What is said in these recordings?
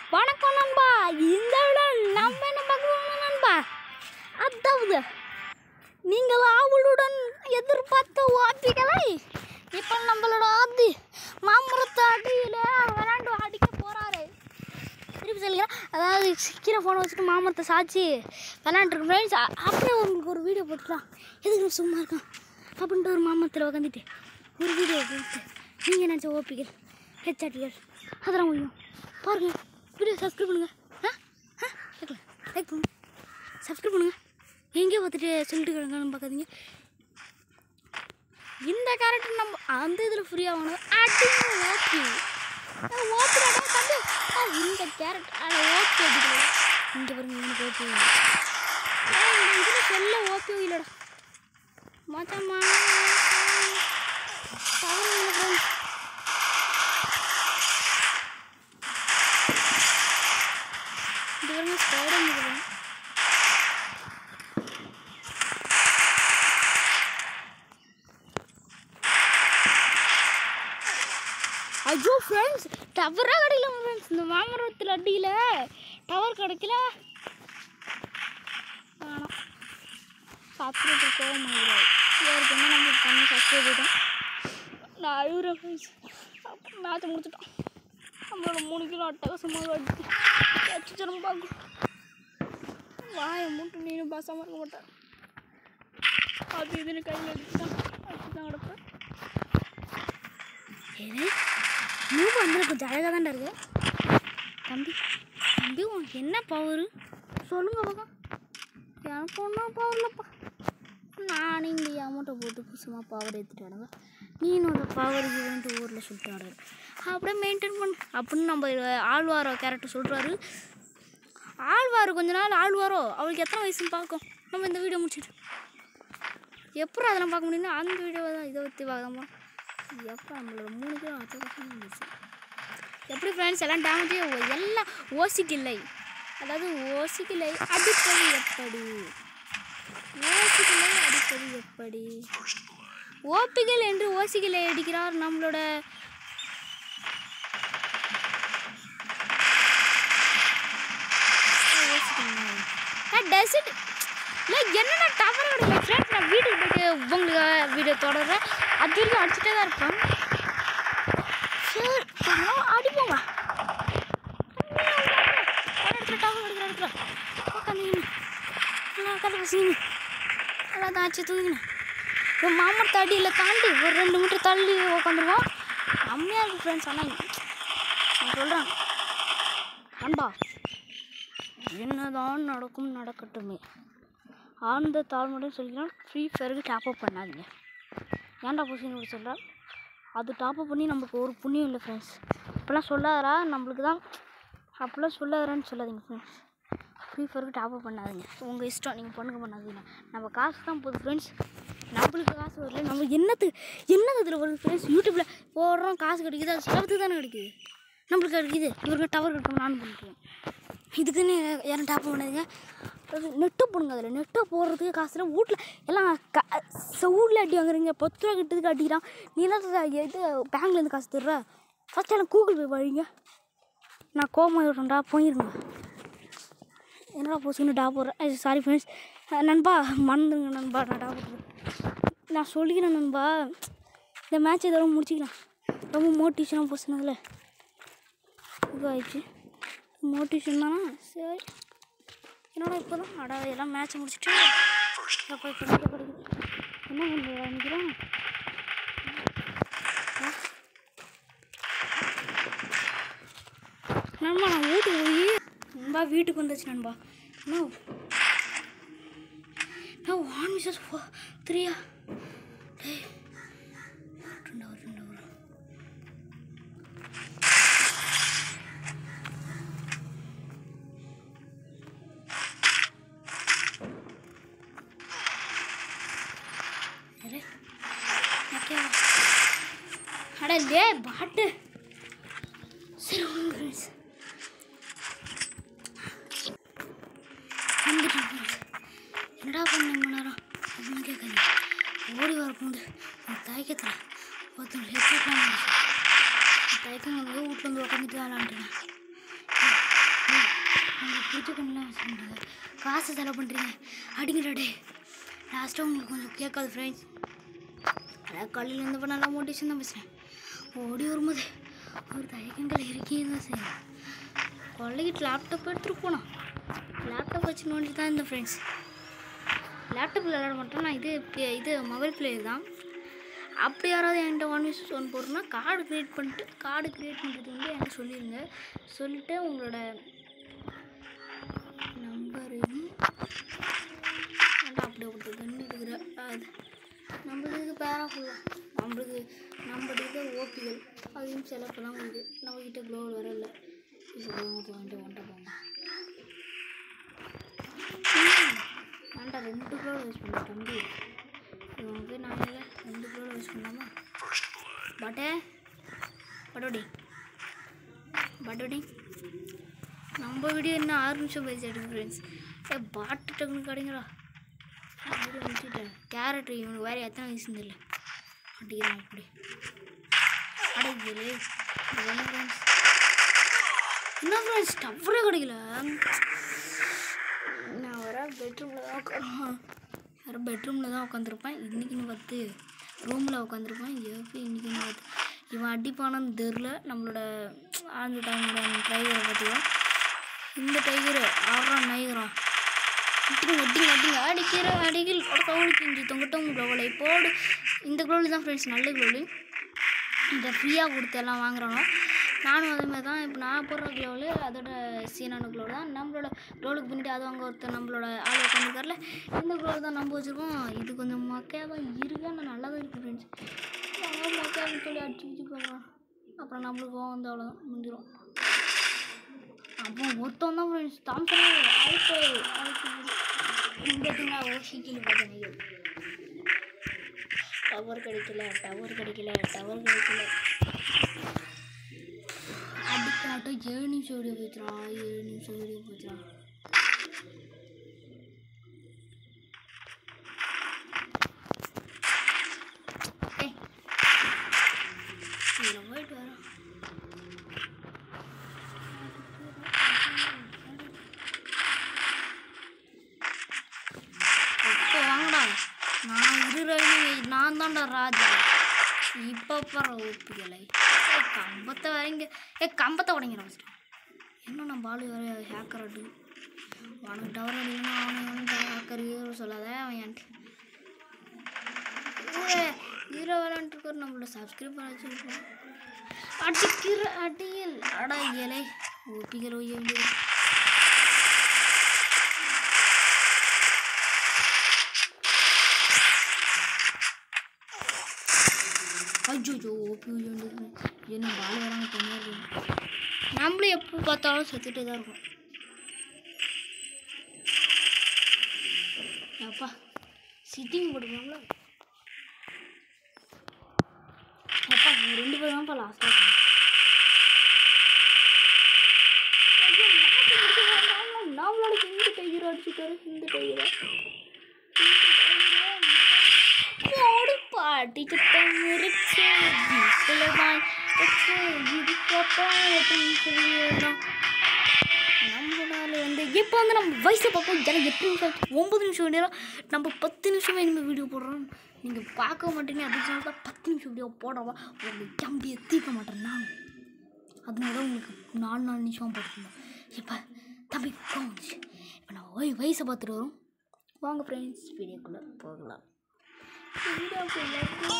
வணக்கம் நண்பா இந்த விட நம்ம என்ன பார்க்கணும் நண்பா அதாவது நீங்கள் ஆவலுடன் எதிர்பார்த்த ஓப்பிகளை இப்போ நம்மளோட ஆத்தி மாமரத்து அடியில் விளாண்டு அடிக்க போகிறாரு திருப்பி சொல்லிக்கிறேன் அதாவது கீழே ஃபோனை வச்சுட்டு மாமரத்தை சாச்சி விளாண்டுருக்கு ஃப்ரெண்ட்ஸ் அப்படியே உங்களுக்கு ஒரு வீடியோ போட்டுக்கலாம் எதுக்கு சும்மா இருக்கான் அப்படின்ட்டு ஒரு மாமரத்தில் உட்காந்துட்டு ஒரு வீடியோ போட்டு நீங்கள் நினச்ச ஓப்பிகள் ஹெச்ஆட்டிகள் அதெல்லாம் முடியும் பாருங்கள் வீடியோ சப்ஸ்கிரைப் பண்ணுங்கள் ஆ ஆ லைக் லைக் பண்ணுங்க சப்ஸ்கிரைப் பண்ணுங்கள் எங்கேயோ பார்த்துட்டு சொல்லிட்டு கிடங்கன்னு பார்க்காதீங்க இந்த கேரக்டர் நம்ம அந்த இதில் ஃப்ரீயாக வாங்கணும் அடி ஓபி ஓபி தம்பி ஆ, இந்த கேரக்டர் அட ஓபி அடிக்கல இங்கே பாருங்க எனக்கு ஓபி இதில் சொல்ல ஓபி இல்லைடா மச்சம்மா பவர் இல்லை ஃப்ரெண்ட்ஸ் இது பாருங்க ஸ்பைடர் இருக்குது ஐயோ ஃப்ரெண்ட்ஸ் டவராக கிடைக்கல ஃப்ரெண்ட்ஸ் இந்த மாமரத்தில் அடியில் டவர் கிடைக்கல வேணாம் சாப்பிட்டு கோவம் ஆகிடாது ஏற்கனவே நம்ம பண்ணி சப்ஸ்கிரைப் தான் நான் அழுகுறேன் ஃப்ரெண்ட்ஸ் மேட்ச் முடிச்சிட்டோம் நம்மளோட மூணு கிலோ அட்டகாசமாக அடிச்சு அடிச்சிடும் பார்க்கும் வாயை மூட்டு நீனும் பாசாமல் இருக்க மாட்டேன் அது இதுன்னு கையில் அடிச்சுட்டான் அடிச்சு தான் கிடப்பேன் ஏது மூவ் வந்து கொஞ்சம் அழகாக தான்டா இருக்கு தம்பி தம்பி உனக்கு என்ன பவர் சொல்லுங்க பக்கம் எனக்கு ஒன்றும் பவர் இல்லைப்பா நானும் இங்கே அமௌண்ட்டை போட்டு புதுசுமாக பவர் ஏற்றிட்டு வரங்க நீனும் அந்த பவர் இதுன்ட்டு ஊரில் சொல்லிட்டு வர அப்படியே மெயின்டைன் பண்ணு அப்படின்னு நம்ம ஆழ்வாரோ கேரக்டர் சொல்கிறாரு ஆழ்வார் கொஞ்ச நாள் ஆழ்வாரோ அவளுக்கு எத்தனை வயசுன்னு பார்க்கும் நம்ம இந்த வீடியோ முடிச்சிட்டு எப்போ அதெல்லாம் பார்க்க முடியும்னா அந்த வீடியோவை தான் இதை பற்றி பார்க்காம எப்போ நம்மளோட மூணு பேரும் அத்தனை இருந்துச்சு எப்படி ஃப்ரெண்ட்ஸ் எல்லாம் டேமேஜே எல்லாம் ஓசிக்கில்லை அதாவது ஓசிக்கில்லை அடிப்பது எப்படி ஓசிக்கில்லை அடிப்பது எப்படி ஓப்பிகள் என்று ஓசிகளை அடிக்கிறார் நம்மளோட டெசர்ட் இல்லை என்னென்ன டவர் கிடைக்கல ஃப்ரெண்ட்ஸ் நான் வீட்டுக்கு போயிட்டு உங்களுக்கு வீடியோ தொடர்றேன் அது வரைக்கும் அடிச்சுட்டே தான் இருப்பேன் சரி கொஞ்சம் அடிப்போங்க ஒரு இடத்துல டவர் கிடைக்கிற இடத்துல உட்காந்துக்கின்னு நல்லா கதை பசிங்க எல்லாம் தாச்சு தூங்கினேன் ஒரு மாமரத்து அடியில் தாண்டி ஒரு ரெண்டு மீட்டர் தள்ளி உட்காந்துருவோம் செம்மையாக இருக்குது ஃப்ரெண்ட்ஸ் ஆனால் நான் சொல்கிறேன் அன்பா என்னதான் நடக்கும் நடக்கட்டுமே ஆழ்ந்த தாழ்மையுடன் சொல்லிக்கிறேன் ஃப்ரீ ஃபயருக்கு டாப் அப் பண்ணாதீங்க ஏன்டா பொசிஷன் இப்படி சொல்கிறேன் அது டாப் அப் பண்ணி நமக்கு ஒரு புண்ணியம் இல்லை ஃப்ரெண்ட்ஸ் அப்போல்லாம் சொல்லாதரா நம்மளுக்கு தான் அப்போல்லாம் சொல்லாதரான்னு சொல்லாதீங்க ஃப்ரெண்ட்ஸ் ஃப்ரீ ஃபயருக்கு டாப் அப் பண்ணாதீங்க உங்கள் இஷ்டம் நீங்கள் பண்ணுங்க பண்ணாதீங்க நம்ம காசு தான் போகுது ஃப்ரெண்ட்ஸ் நம்மளுக்கு காசு வரல நம்ம என்னத்துக்கு என்னது இதில் வருது ஃப்ரெண்ட்ஸ் யூடியூப்பில் போடுறோம் காசு கிடைக்குது அது சிலபத்துக்கு தானே கிடைக்குது நம்மளுக்கு கிடைக்குது இவருக்கு டவர் கிடைக்கும் நானும் பண்ணிக்கிறேன் இதுக்குன்னு யாரும் டாப் பண்ணாதீங்க அது நெட்டை போடுங்க அதில் நெட்டை போடுறதுக்கு காசு இல்லை வீட்டில் எல்லாம் க வீட்டில் அடி வாங்குறீங்க பத்து ரூபா கிட்டதுக்கு அடிக்கிறான் நீ என்ன இது பேங்க்லேருந்து காசு தர்ற ஃபஸ்ட் எனக்கு கூகுள் பே வழிங்க நான் கோமா விடுறேன்டா போயிருங்க என்னடா போச்சுன்னு டா போடுறேன் சாரி ஃப்ரெண்ட்ஸ் நண்பா மறந்துங்க நண்பா நான் டா போடுறேன் நான் சொல்லிக்கிறேன் நண்பா இந்த மேட்ச் இதோட முடிச்சிக்கலாம் ரொம்ப மோட்டிவேஷனாக போச்சுனதில் இது ஆயிடுச்சு மோட்டிவேஷன் தானே சரி என்னோட இப்போ தான் அடா எல்லாம் மேட்ச் முடிச்சுட்டு அப்போ இப்போ மட்டும் கிடைக்குது என்ன பண்ணுறா நிற்கிறோம் நண்பா நான் வீட்டுக்கு போய் நண்பா வீட்டுக்கு வந்துச்சு நண்பா நோ நான் ஒன் மிஸ்ஸஸ் ஃபோ த்ரீயா டேய் ரெண்டு ஒரு ரெண்டு ஒரு अरे मैं क्या अरे ले बाट சரி ஒன்று ஃப்ரெண்ட்ஸ் வந்துட்டேன் ஃப்ரெண்ட்ஸ் என்னடா பண்ண இவ்வளோ நேரம் அப்படின்னு கேட்காதீங்க ஓடி வரப்போகுது அந்த தயக்கத்தில் ஒருத்தர் ஹெட்செட்லாம் தயக்கம் வந்து வீட்டில் வந்து உட்காந்துட்டு விளாண்டுருக்கேன் பிடிச்ச கண்ணெலாம் வச்சுருந்தீங்க காசு செலவு பண்ணுறீங்க அடிங்கடா டே லாஸ்ட்டாக உங்களுக்கு கொஞ்சம் கேட்காது ஃப்ரெண்ட்ஸ் அதான் காலையில் இருந்து இப்போ நல்லா மோட்டிவேஷன் தான் பேசுகிறேன் ஓடி வரும்போது ஒரு தயக்கங்கள் இருக்கே தான் செய்யும் கொள்ளைகிட்டு லேப்டாப் எடுத்துகிட்டு போனான் லேப்டாப் வச்சு நோண்டி தான் இந்த ஃப்ரெண்ட்ஸ் லேப்டாப்பில் விளையாட மாட்டேன் நான் இது பே- இது மொபைல் பிளேயர் தான் அப்படி யாராவது என்கிட்ட ஒன் விஸ் ஒன் போடுறோன்னா கார்டு க்ரியேட் பண்ணிட்டு கார்டு க்ரியேட் பண்ணுறது வந்து என்கிட்ட சொல்லிடுங்க சொல்லிவிட்டு உங்களோட நம்பரையும் ஏன்டா அப்படியே கொடுத்து கண்ணு இருக்கிற அது நம்மளுக்கு பேரா ஃபுல்லாக நம்மளுக்கு நம்மளுக்கு ஓபிகள் அதையும் செலப்பெல்லாம் இருக்குது நம்மக்கிட்ட க்ளோவல் வர இல்லை இப்போ வந்து வந்துட்டு வந்துட்டு போங்க வேண்டா ரெண்டு க்ளோவல் யூஸ் பண்ண தம்பி இவனுக்கு நான் இல்லை ரெண்டு க்ளோவல் யூஸ் பண்ணாமா பட்டே பட்டோடி பட்டோடி நம்ம வீடியோ இன்னும் ஆறு நிமிஷம் பேசி எடுங்க ஃப்ரெண்ட்ஸ் ஏ பாட்டு டக்குனு கடைங்களா வீடியோ முடிச்சுட்டேன் கேரட் இவனுக்கு வேறு எத்தனை வயசு இல்லை அடிக்கிறான் அப்படி அடைக்கலே என்ன ஃப்ரெண்ட்ஸ் என்ன ஃப்ரெண்ட்ஸ் டவரே கிடைக்கல நான் வர பெட்ரூமில் தான் உட்காருவேன் வேறு பெட்ரூமில் தான் உட்காந்துருப்பேன் இன்றைக்கின்னு பார்த்து ரூமில் உட்காந்துருப்பேன் எப்படி இன்றைக்கின்னு பார்த்து இவன் அடிப்பானான்னு தெரில நம்மளோட ஆழ்ந்த தமிழோட டைகரை பார்த்துக்கலாம் இந்த டைகர் ஆடுறான் நைகிறான் அடிங்க அடிங்க அடிங்க அடிக்கிற அடிகள் ஒரு கவுளுக்கு இஞ்சி தொங்கட்டும் குளோவலை போடு இந்த குளோவல் தான் ஃப்ரெண்ட்ஸ் நல்ல குளோவல் இந்த ஃப்ரீயாக கொடுத்து எல்லாம் வாங்குறானோ நானும் அதே மாதிரி தான் இப்போ நான் போடுற க்ளோவில் அதோட சீனான க்ளோவ் தான் நம்மளோட க்ளோவுக்கு பின்னாடி அது அங்கே ஒருத்தர் நம்மளோட ஆள் உட்காந்துருக்கார்ல இந்த க்ளோவ் தான் நம்ம வச்சுருக்கோம் இது கொஞ்சம் மொக்கையாக தான் இருக்கு ஆனால் நல்லா தான் இருக்குது ஃப்ரெண்ட்ஸ் நாங்கள் மொக்கையான்னு சொல்லி அடிச்சு வச்சு போடுறோம் அப்புறம் நம்மளுக்கு கோவம் வந்து அவ்வளோதான் முடிஞ்சிடும் அப்போ ஒருத்தன் தான் ஃப்ரெண்ட்ஸ் தாம்சன் ஆயிட்டு பார்த்தீங்கன்னா ஓசிக்கில் பார்த்தீங்க டவர் கிடைக்கல டவர் கிடைக்கல டவர் கிடைக்கல அடிக்காட்டும் ஏழு நிமிஷம் வீடியோ போச்சுறான் ஏழு நிமிஷம் வீடியோ போச்சுறான் ஏய் இதில் போயிட்டு வரோம் இப்போ வாங்கடா நான் இருறேன்னு நான் தான்டா ராஜா இப்போ பாரு ஒப்புகளை ஏ கம்பத்தை வரைங்க ஏ கம்பத்தை உடைங்கிற ஃபஸ்ட்டு என்ன நம்ம ஆளு வேற ஹேக்கர் அடி உனக்கு டவர் அடிக்கணும் அவன் வந்து ஹேக்கர் ஹீரோ சொல்லாத அவன் என்கிட்ட ஹீரோ விளாண்டுருக்காரு நம்மளோட சப்ஸ்கிரைப் பண்ண வச்சுருக்கோம் அடிக்கிற அடியில் அட இலை ஒப்பிகள் ஒய்ய வேண்டியது அஜோஜோ ஓபி வேண்டியது என்ன பால் வராங்க தனியாக இருக்கும் நம்மளும் எப்போ பார்த்தாலும் செத்துட்டே தான் இருக்கும் அப்பா சிட்டிங் போட்டுக்கோங்களா அப்பா இவங்க ரெண்டு பேரும் தான்ப்பா லாஸ்ட்டாக நம்மளோட இந்த டைகர் அடிச்சுட்டாரு இந்த டைகரை கோடி பாட்டி கிட்டம் இருக்கு வீட்டில்தான் வச்சு இதுக்கப்புறம் அப்படின்னு சொல்லலாம் நம்மளால வந்து இப்போ வந்து நம்ம வயசை பார்ப்போம் எனக்கு எட்டு நிமிஷம் ஆச்சு. ஒம்பது நிமிஷம் நேரம் நம்ம பத்து நிமிஷமே இனிமேல் வீடியோ போடுறோம் நீங்கள் பார்க்க மாட்டீங்க அதுக்கு தான் பத்து நிமிஷம் வீடியோ போடுறவா உங்களுக்கு தம்பியை தீர்க்க மாட்டேன் நான் அதனால தான் உங்களுக்கு நாலு நாலு நிமிஷம் போட்டுருந்தோம் இப்போ தம்பி கோவம் வந்துச்சு இப்போ நான் வய வயசை பார்த்துட்டு வரோம் வாங்க ஃப்ரெண்ட்ஸ் வீடியோக்குள்ளே போகலாம் வீடியோக்குள்ளே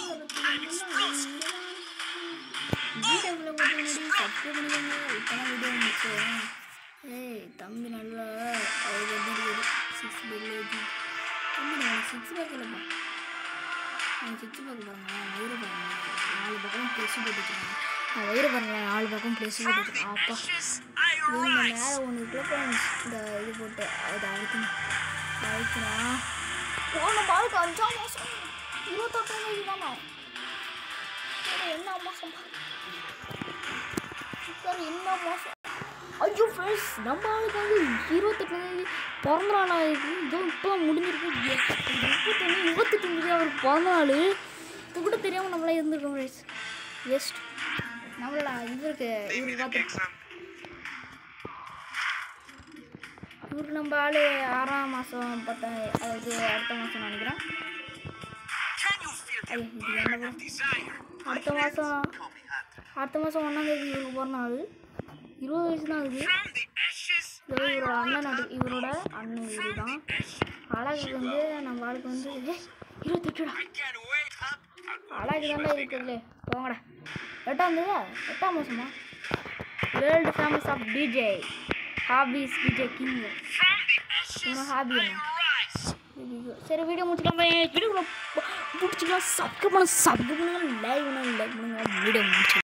வீடியோக்குள்ளே போட்டு சப்ஸ்கிரைப் பண்ணிக்கோங்க இப்போ தான் வீடியோ வந்துச்சு ஏய் தம்பி நல்லா அவர் வந்து சிக்ஸ் வில்லேஜ் தம்பி நான் சிக்ஸ் பேக் இல்லைப்பா நான் சிக்ஸ் பேக் பாருங்க வயிறு பாருங்க நாலு பக்கம் ப்ளஸ் போட்டுருக்கேன் நான் வயிறு பாருங்க நாலு பக்கம் ப்ளஸ் போட்டுருக்கேன் அப்பா இது இந்த மேலே ஒன்று இருக்குல்ல ஃப்ரெண்ட்ஸ் இந்த இது போட்டு அதை அழுத்தணும் அழுத்தினா போன பாலுக்கு அஞ்சாம் மாதம் இருபத்தொட்டாம் தேதி தானா சரி, என்ன மாதம் சார் என்ன மாதம் ஐயோ ஃப்ரெண்ட்ஸ் நம்ம ஆளுக்கு வந்து இருபத்தெட்டாம் தேதி பிறந்த நாள் ஆயிருக்கு இதோ இப்போ முடிஞ்சிருக்கு முப்பத்தொன்று இருபத்தெட்டு தேதி அவருக்கு பிறந்த நாள் இப்போ கூட தெரியாமல் நம்மளாம் இருந்திருக்கோம் ஃப்ரெண்ட்ஸ் எஸ்ட் நம்மள இவருக்கு இவருக்கு பார்த்து இவருக்கு நம்ம ஆள் ஆறாம் மாதம் பத்தா அதாவது அடுத்த மாதம் நினைக்கிறேன் Can you feel the ஐ, இது என்ன bro? desire? அடுத்த மாதம் Call me Hunter. அடுத்த மாதம் ஒன்றாந்தேதி இவருக்கு பிறந்த நாள் இருபது வயசு தான் ஆகுது From the ashes, இதோ இவரோட அண்ணன் நடி இவரோட அண்ணன் இவரு தான் ashes. அழகுக்கு வந்து நம்ம ஆளுக்கு வந்து ஏ, இருபத்தெட்டுடா I can't wait, Hub. அழகு தாண்டா இருக்குதுலே போங்கடா எட்டாம் தேதியா எட்டாம் மாதமா world famous of DJ hobbies DJ king From the ashes, உன்னோட ஹாபி I என்ன rise. ஐயோ. சரி வீடியோ முடிச்சுக்கலாம் வீடியோ பிடிச்சிக்கலாம் சப்ஸ்கிரைப் பண்ண சப்ஸ்கிரைப் பண்ணுங்க லைக் பண்ணுங்க லைக் பண்ணுங்க வீடியோ முடிச்சு